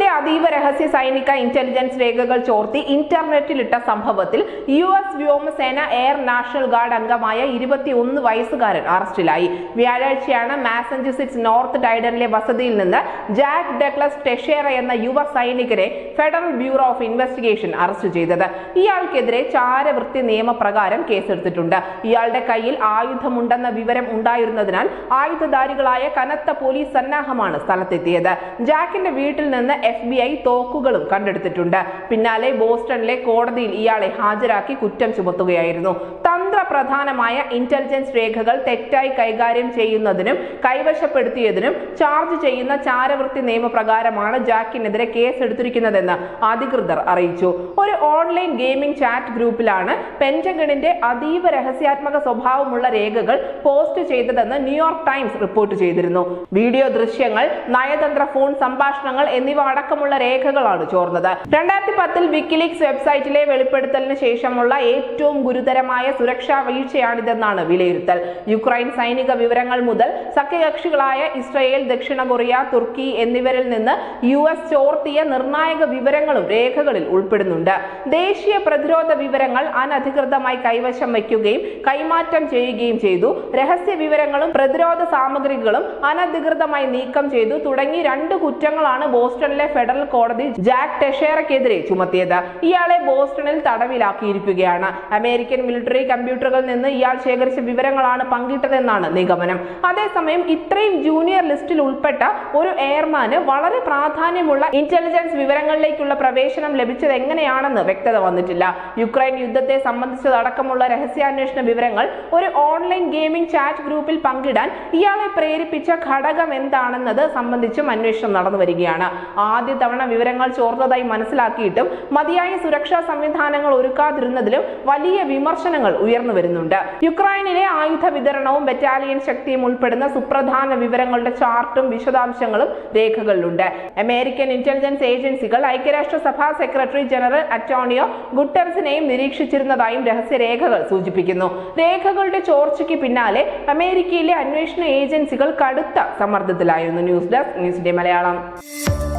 അതീവ രഹസ്യ സൈനിക ഇന്റലിജൻസ് രേഖകൾ ചോർത്തി ഇന്റർനെറ്റിലിട്ട സംഭവത്തിൽ യു എസ് വ്യോമസേന എയർ നാഷണൽ ഗാർഡ് അംഗമായ ഇരുപത്തിയൊന്ന് വയസ്സുകാരൻ അറസ്റ്റിലായി വ്യാഴാഴ്ചയാണ് മാസഞ്ചുസെറ്റ്സ് നോർത്ത് ഡൈഡനിലെ വസതിയിൽ നിന്ന് ജാക്ക് ഡഗ്ലസ് ടെഷേറ എന്ന യുവ സൈനികരെ federal bureau of investigation arrest ചെയ്തത് ഇയാൾക്കെതിരെ ചാരവൃത്തി നിയമപ്രകാരം കേസെടുത്തിട്ടുണ്ട് ഇയാളുടെ കയ്യിൽ ആയുധമുണ്ടെന്ന വിവരം ഉണ്ടായിരുന്നതിനാൽ ആയുധധാരികളായ കനത്ത പോലീസ് സന്നാഹമാണ് സ്ഥലത്തെത്തിയത് ജാക്കിന്റെ വീട്ടിൽ നിന്ന് എഫ് ബി ഐ തോക്കുകളും കണ്ടെടുത്തിട്ടുണ്ട് പിന്നാലെ ബോസ്റ്റണിലെ കോടതിയിൽ ഇയാളെ ഹാജരാക്കി കുറ്റം ചുമത്തുകയായിരുന്നു തന്ത്രപ്രധാനമായ ഇന്റലിജൻസ് രേഖകൾ തെറ്റായി കൈകാര്യം ചെയ്യുന്നതിനും കൈവശപ്പെടുത്തിയതിനും ചാർജ് ചെയ്യുന്ന ചാരവൃത്തി നിയമപ്രകാരമാണ് ജാക്കിനെതിരെ കേസെടുത്തിരിക്കുന്നതെന്ന് അധികൃതർ അറിയിച്ചു ഒരു ഓൺലൈൻ ഗെയിമിംഗ് ചാറ്റ് ഗ്രൂപ്പിലാണ് പെന്റഗണിന്റെ അതീവ രഹസ്യാത്മക സ്വഭാവമുള്ള രേഖകൾ പോസ്റ്റ് ചെയ്തതെന്ന് ന്യൂയോർക്ക് ടൈംസ് റിപ്പോർട്ട് ചെയ്തിരുന്നു വീഡിയോ ദൃശ്യങ്ങൾ നയതന്ത്ര ഫോൺ സംഭാഷണങ്ങൾ എന്നിവ അടക്കമുള്ള രേഖകളാണ് ചോർന്നത് രണ്ടായിരത്തി പത്തിൽ വിക്കിലീക്സ് വെബ്സൈറ്റിലെ വെളിപ്പെടുത്തലിന് ശേഷമുള്ള ഏറ്റവും ഗുരുതരമായ സുരക്ഷാ വീഴ്ചയാണിതെന്നാണ് വിലയിരുത്തൽ യുക്രൈൻ സൈനിക വിവരങ്ങൾ മുതൽ സഖ്യകക്ഷികളായ ഇസ്രയേൽ ദക്ഷിണ കൊറിയ തുർക്കി എന്നിവരിൽ നിന്ന് യു എസ് ചോർത്തിയ നിർണായക വിവരങ്ങളും രേഖകളിൽ ഉൾപ്പെടുന്നുണ്ട് ദേശീയ പ്രതിരോധ വിവരങ്ങൾ അനധികൃതമായി കൈവശം വയ്ക്കുകയും കൈമാറ്റം ചെയ്യുകയും ചെയ്തു രഹസ്യ വിവരങ്ങളും പ്രതിരോധ സാമഗ്രികളും അനധികൃതമായി നീക്കം ചെയ്തു തുടങ്ങി രണ്ട് കുറ്റങ്ങളാണ് ബോസ്റ്റണിലെ ഫെഡറൽ കോടതി ജാക്ക് ടെഷേറയ്ക്കെതിരെ ചുമത്തിയത് ഇയാളെ ബോസ്റ്റണിൽ തടവിലാക്കിയിരിക്കുകയാണ് അമേരിക്കൻ മിലിറ്ററി കമ്പ്യൂട്ടറുകളിൽ നിന്ന് ഇയാൾ ശേഖരിച്ച വിവരങ്ങളാണ് പങ്കിട്ടതെന്നാണ് നിഗമനം അതേസമയം ഇത്രയും ജൂനിയർ ലിസ്റ്റിൽ ഉൾപ്പെട്ട ഒരു എയർമാന് വളരെ പ്രാധാന്യമുള്ള ഇന്റലിജൻസ് വിവരങ്ങളിലേക്കുള്ള പ്രവേശനം ലഭിച്ചത് എങ്ങനെയാണെന്ന് വ്യക്തത വന്നിട്ടില്ല യുക്രൈൻ യുദ്ധത്തെ സംബന്ധിച്ചതടക്കമുള്ള രഹസ്യാന്വേഷണ വിവരങ്ങൾ ഒരു ഓൺലൈൻ ഗെയിമിംഗ് ചാറ്റ് ഗ്രൂപ്പിൽ പങ്കിടാൻ ഇയാളെ പ്രേരിപ്പിച്ച ഘടകം എന്താണെന്നത് സംബന്ധിച്ചും അന്വേഷണം നടന്നു വരികയാണ് ആദ്യ തവണ വിവരങ്ങൾ ചോർന്നതായി മനസ്സിലാക്കിയിട്ടും മതിയായ സുരക്ഷാ സംവിധാനങ്ങൾ ഒരുക്കാതിരുന്നതിലും വലിയ വിമർശനങ്ങൾ ഉയർന്നു വരുന്നുണ്ട് യുക്രൈനിലെ ആയുധ വിതരണവും ബറ്റാലിയൻ ശക്തിയും ഉൾപ്പെടുന്ന സുപ്രധാന വിവരങ്ങളുടെ ചാർട്ടും വിശദാംശങ്ങളും രേഖകളിലുണ്ട് അമേരിക്കൻ ഇന്റലിജൻസ് ഏജൻസികൾ ഐക്യരാഷ്ട്രസഭാ സെക്രട്ടറി ജനറൽ അറ്റോണിയോ ഗുട്ടർസിനെയും നിരീക്ഷിച്ചിരുന്നതായും രഹസ്യരേഖകൾ സൂചിപ്പിക്കുന്നു രേഖകളുടെ ചോർച്ചയ്ക്ക് പിന്നാലെ അമേരിക്കയിലെ അന്വേഷണ ഏജൻസികൾ കടുത്ത സമ്മർദ്ദത്തിലായിരുന്നു news desk news day Malayalam